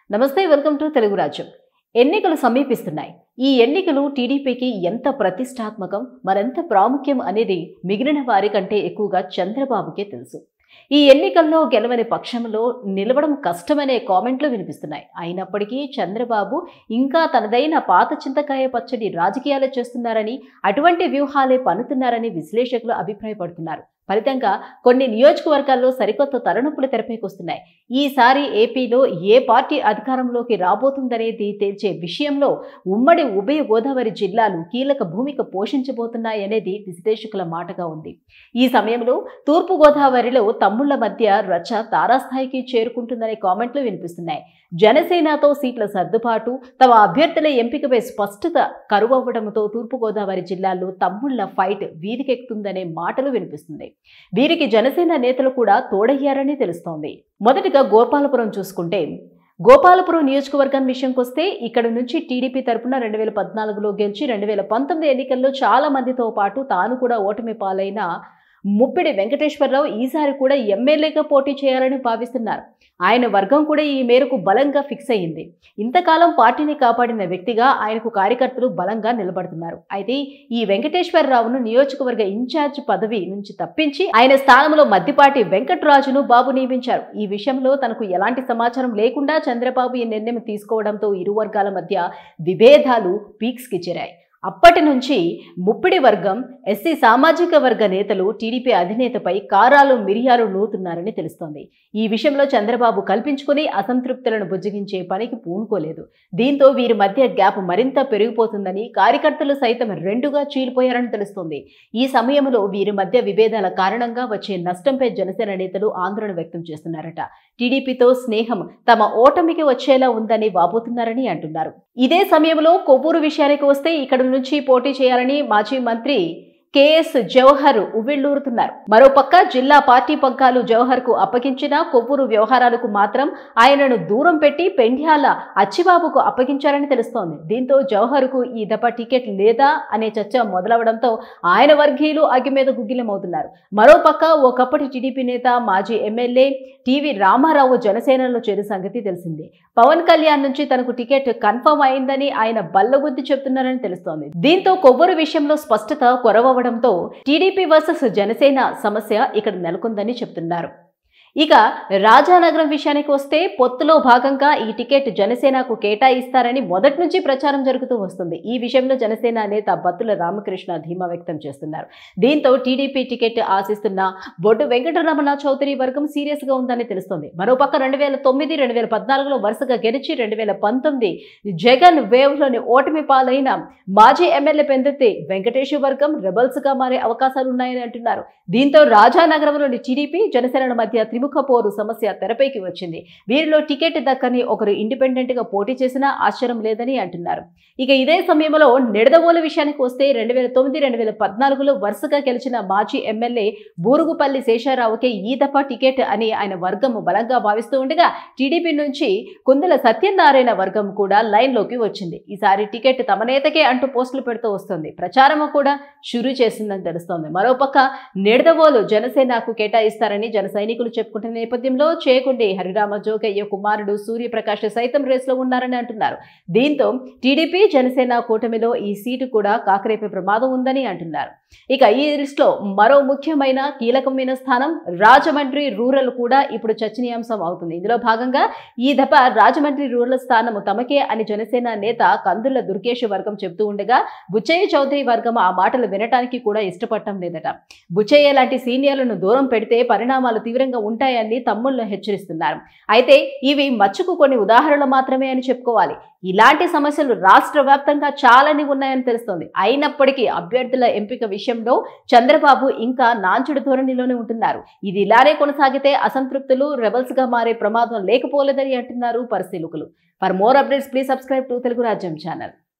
నమస్తే welcome to Telugu రాజ్యం ఎన్నికలు సమీపిస్తున్నాయి ఈ ఎన్నికలు టీడీపీకి ఎంత ప్రతిష్టాత్మకం మరెంత ప్రాముఖ్యం అనేది మిగిలిన వారి కంటే ఎక్కువగా చంద్రబాబుకే తెలుసు ఈ ఎన్నికల్లో గెలవని పక్షంలో నిలవడం కష్టమనే కామెంట్లు వినిపిస్తున్నాయి అయినప్పటికీ చంద్రబాబు ఇంకా తనదైన పాత చింతకాయ పచ్చడి రాజకీయాలు చేస్తున్నారని అటువంటి వ్యూహాలే పన్నుతున్నారని విశ్లేషకులు అభిప్రాయపడుతున్నారు ఫలితంగా కొన్ని నియోజకవర్గాల్లో సరికొత్త తలనొప్పులు తెరపైకొస్తున్నాయి ఈసారి ఏపీలో ఏ పార్టీ అధికారంలోకి రాబోతుందనేది తేల్చే విషయంలో ఉమ్మడి ఉభయ గోదావరి జిల్లాలు కీలక భూమిక పోషించబోతున్నాయనేది విశ్లేషకుల మాటగా ఉంది ఈ సమయంలో తూర్పు గోదావరిలో తమ్ముళ్ల మధ్య రచ్చ తారాస్థాయికి చేరుకుంటుందనే కామెంట్లు వినిపిస్తున్నాయి జనసేనతో సీట్ల సర్దుబాటు తమ అభ్యర్థుల ఎంపికపై స్పష్టత కరువవ్వడంతో తూర్పుగోదావరి జిల్లాలో తమ్ముళ్ల ఫైట్ వీరికెక్కుతుందనే మాటలు వినిపిస్తుంది వీరికి జనసేన నేతలు కూడా తోడయ్యారని తెలుస్తోంది మొదటిగా గోపాలపురం చూసుకుంటే గోపాలపురం నియోజకవర్గం విషయంకి వస్తే ఇక్కడ నుంచి టీడీపీ తరపున రెండు వేల పద్నాలుగులో గెలిచి రెండు వేల పంతొమ్మిది ఎన్నికల్లో చాలా మందితో పాటు తాను కూడా ఓటమి పాలైన ముప్పిడి వెంకటేశ్వరరావు ఈసారి కూడా ఎమ్మెల్యేగా పోటీ చేయాలని భావిస్తున్నారు ఆయన వర్గం కూడా ఈ మేరకు బలంగా ఫిక్స్ అయ్యింది ఇంతకాలం పార్టీని కాపాడిన వ్యక్తిగా ఆయనకు కార్యకర్తలు బలంగా నిలబడుతున్నారు అయితే ఈ వెంకటేశ్వరరావును నియోజకవర్గ ఇన్ఛార్జ్ పదవి నుంచి తప్పించి ఆయన స్థానంలో మద్దిపాటి వెంకట్రాజును బాబు నియమించారు ఈ విషయంలో తనకు ఎలాంటి సమాచారం లేకుండా చంద్రబాబు ఈ నిర్ణయం తీసుకోవడంతో ఇరు వర్గాల మధ్య విభేదాలు పీక్స్కి చేరాయి అప్పటి నుంచి ముప్పిడి వర్గం ఎస్సీ సామాజిక వర్గ నేతలు టీడీపీ అధినేతపై కారాలు మిరియాలు నూరుతున్నారని తెలుస్తోంది ఈ విషయంలో చంద్రబాబు కల్పించుకుని అసంతృప్తులను బుజ్జగించే పనికి పూనుకోలేదు దీంతో వీరి మధ్య గ్యాప్ మరింత పెరిగిపోతుందని కార్యకర్తలు సైతం రెండుగా చీలిపోయారని తెలుస్తోంది ఈ సమయంలో వీరి మధ్య విభేదాల కారణంగా వచ్చే నష్టంపై జనసేన నేతలు ఆందోళన వ్యక్తం చేస్తున్నారట టీడీపీతో స్నేహం తమ ఓటమికి వచ్చేలా ఉందని వాపోతున్నారని అంటున్నారు ఇదే సమయంలో కొవ్వూరు విషయానికి వస్తే ఇక్కడ నుంచి పోటీ చేయాలని మాజీ మంత్రి కేఎస్ జవహర్ ఉవ్విళ్లూరుతున్నారు మరోపక్క జిల్లా పార్టీ పగ్గాలు జవహర్ కు అప్పగించిన కొవ్వూరు వ్యవహారాలకు మాత్రం ఆయనను దూరం పెట్టి పెండ్యాల అచ్చిబాబుకు అప్పగించారని తెలుస్తోంది దీంతో జవహర్ కు ఈ దఫా టికెట్ లేదా అనే చర్చ మొదలవడంతో ఆయన వర్గీయులు అగ్గి మీద గుగ్గిలమవుతున్నారు మరోపక్క ఒకప్పటి టీడీపీ నేత మాజీ ఎమ్మెల్యే టీవీ రామారావు జనసేనలో చేరిన సంగతి తెలిసిందే పవన్ కళ్యాణ్ నుంచి తనకు టికెట్ కన్ఫర్మ్ అయిందని ఆయన బల్లగుద్ది చెప్తున్నారని తెలుస్తోంది దీంతో కొవ్వూరు విషయంలో స్పష్టత కొరవడంతో టీడీపీ వర్సెస్ జనసేన సమస్య ఇక్కడ నెలకొందని చెప్తున్నారు ఇక రాజానగరం విషయానికి వస్తే పొత్తులో భాగంగా ఈ టికెట్ జనసేనకు కేటాయిస్తారని మొదటి నుంచి ప్రచారం జరుగుతూ వస్తుంది ఈ విషయంలో జనసేన నేత బత్తుల రామకృష్ణ ధీమా వ్యక్తం చేస్తున్నారు దీంతో టీడీపీ టికెట్ ఆశిస్తున్న బొడ్డు వెంకటరమణ చౌదరి వర్గం సీరియస్ గా ఉందని తెలుస్తోంది మరోపక్క రెండు వేల తొమ్మిది రెండు వేల పద్నాలుగులో వరుసగా గెలిచి రెండు వేల పంతొమ్మిది జగన్ వేవ్ లోని ఓటమి పాలైన మాజీ ఎమ్మెల్యే పెందెత్తి వెంకటేష్ వర్గం రెబల్స్ గా మారే అవకాశాలు ఉన్నాయని అంటున్నారు దీంతో రాజానగరంలోని టీడీపీ జనసేన మధ్య త్రిముఖ పోరు సమస్య తెరపైకి వచ్చింది వీరిలో టికెట్ దక్కని ఒకరు ఇండిపెండెంట్ గా పోటీ చేసినా ఆశ్చర్యం లేదని అంటున్నారు ఇక ఇదే సమయంలో నిడదవోలు విషయానికి వస్తే రెండు వేల తొమ్మిది రెండు వేల పద్నాలుగులో వరుసగా గెలిచిన మాజీ ఎమ్మెల్యే బూరుగుపల్లి శేషారావుకే ఈ దఫా టికెట్ అని ఆయన వర్గం బలంగా భావిస్తూ ఉండగా టీడీపీ నుంచి కుందల సత్యనారాయణ వర్గం కూడా లైన్లోకి వచ్చింది ఈసారి టికెట్ తమ నేతకే అంటూ పోస్టులు పెడుతూ వస్తుంది ప్రచారం కూడా షురూ చేసిందని తెలుస్తోంది మరోపక్క నిడదవోలు జనసేనకు కేటాయిస్తారని జన సైనికులు చెప్పుకుంటున్న నేపథ్యంలో చేకుండి హరిరామ జోగయ్య కుమారుడు సూర్యప్రకాష్ సైతం రేసులో ఉన్నారని అంటున్నారు దీంతో టీడీపీ జనసేన కూటమిలో ఈ సీటు కూడా కాకరేపే ప్రమాదం ఉందని అంటున్నారు ఇక ఈ లిస్టులో మరో ముఖ్యమైన కీలకమైన స్థానం రాజమండ్రి రూరల్ కూడా ఇప్పుడు చర్చనీయాంశం అవుతుంది ఇందులో భాగంగా ఈ దఫ రాజమండ్రి రూరల్ స్థానం తమకే అని జనసేన నేత కందుల దుర్గేష్ వర్గం చెబుతూ ఉండగా బుచ్చయ్య చౌదరి వర్గం ఆ మాటలు వినటానికి కూడా ఇష్టపడటం లేదట బుచ్చయ్య లాంటి సీనియర్లను దూరం పెడితే పరిణామాలు తీవ్రంగా ఉంటాయని తమ్ముళ్ళు హెచ్చరిస్తున్నారు అయితే ఇవి మచ్చుకు కొన్ని ఉదాహరణలు మాత్రమే అని చెప్పుకోవాలి ఇలాంటి సమస్యలు రాష్ట్ర వ్యాప్తంగా చాలానే ఉన్నాయని తెలుస్తోంది అయినప్పటికీ అభ్యర్థుల ఎంపిక విషయంలో చంద్రబాబు ఇంకా నాంచుడు ధోరణిలోనే ఉంటున్నారు ఇది ఇలానే కొనసాగితే అసంతృప్తులు రెబల్స్ గా మారే ప్రమాదం లేకపోలేదని అంటున్నారు పరిశీలకులు for more updates please subscribe to Telugu Rajyam channel